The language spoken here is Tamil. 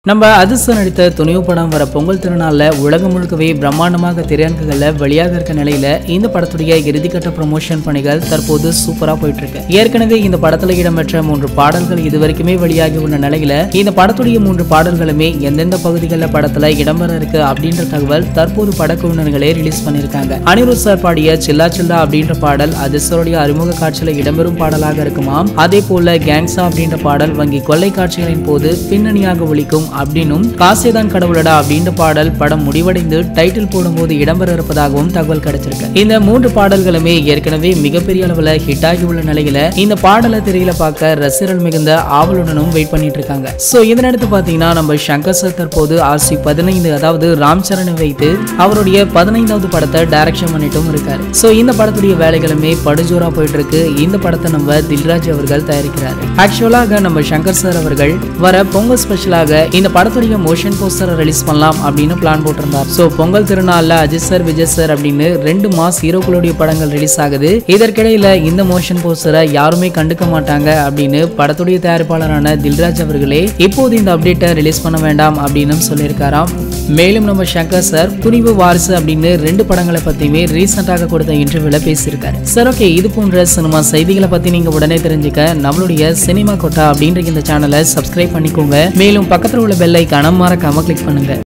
நம்ம அதிர்ஷ்டம் நடித்த துணிவு படம் வர பொங்கல் திருநாள்ல உலகம் முழுக்கவே பிரம்மாண்டமாக திரையரங்குகள்ல வெளியாக இருக்க நிலையில இந்த படத்துடைய இறுதிக்கட்ட ப்ரொமோஷன் பணிகள் தற்போது சூப்பரா போயிட்டு இருக்கு ஏற்கனவே இந்த படத்துல இடம்பெற்ற மூன்று பாடல்கள் இதுவரைக்குமே வெளியாகி உள்ள நிலையில இந்த படத்துடைய மூன்று பாடல்களுமே எந்தெந்த பகுதிகளில் படத்துல இடம்பெற இருக்கு அப்படின்ற தகவல் தற்போது படக்குழுவினர்களே ரிலீஸ் பண்ணிருக்காங்க அனிருத் சார் பாடிய சில்லா சில்லா அப்படின்ற பாடல் அதிர்ஷ்டருடைய அறிமுக காட்சியில இடம்பெறும் பாடலாக இருக்குமாம் அதே போல கேங்ஸா அப்படின்ற பாடல் வங்கி கொள்ளை காட்சிகளின் போது பின்னணியாக ஒலிக்கும் அப்படின்னும் காசேதான் கடவுளடா அப்படின்ற பாடல் படம் முடிவடைந்து டைட்டில் போடும்போது இடம்பெற இருப்பதாகவும் தகவல் கிடைச்சிருக்கு இந்த மூன்று பாடல்களுமே ஏற்கனவே மிகப்பெரிய அளவுல ஹிட் ஆகி உள்ள நிலையில இந்த பாடலை திரையில பார்க்க ரசிகர்கள் மிகுந்த ஆவலுடனும் வெயிட் பண்ணிட்டு இருக்காங்க சோ இதனடுத்து பாத்தீங்கன்னா நம்ம சங்கர் சார் தற்போது ஆர்சி பதினைந்து அதாவது ராம் சரணை வைத்து அவருடைய பதினைந்தாவது படத்தை டைரக்ஷன் பண்ணிட்டும் இருக்காரு சோ இந்த படத்துடைய வேலைகளுமே படுஜோரா போயிட்டு இருக்கு இந்த படத்தை நம்ம தில்ராஜ் அவர்கள் தயாரிக்கிறாரு ஆக்சுவலாக நம்ம சங்கர் சார் அவர்கள் வர பொங்கல் ஸ்பெஷலாக இந்த படத்துடைய மோஷன் போஸ்டரை ரிலீஸ் பண்ணலாம் அப்படின்னு பிளான் போட்டிருந்தார் ஸோ பொங்கல் திருநாள்ல அஜித் சார் விஜய் சார் அப்படின்னு ரெண்டு மாஸ் ஹீரோக்களுடைய படங்கள் ரிலீஸ் ஆகுது இதற்கிடையில இந்த மோஷன் போஸ்டரை யாருமே கண்டுக்க மாட்டாங்க அப்படின்னு படத்துடைய தயாரிப்பாளரான தில்ராஜ் அவர்களே இப்போது இந்த அப்டேட்டை ரிலீஸ் பண்ண வேண்டாம் அப்படின்னு சொல்லியிருக்காராம் மேலும் நம்ம சங்கர் சார் துணிவு வாரிசு அப்படின்னு ரெண்டு படங்களை பத்தியுமே ரீசெண்டாக கொடுத்த இன்டர்வியூல பேசியிருக்காரு சார் ஓகே இது போன்ற சினிமா செய்திகளை பத்தி நீங்க உடனே தெரிஞ்சுக்க நம்மளுடைய சினிமா கொட்டா அப்படின்ற இந்த சேனலை சப்ஸ்கிரைப் பண்ணிக்கோங்க மேலும் பக்கத்துல உள்ள பெல் ஐக்கான மறக்காம கிளிக் பண்ணுங்க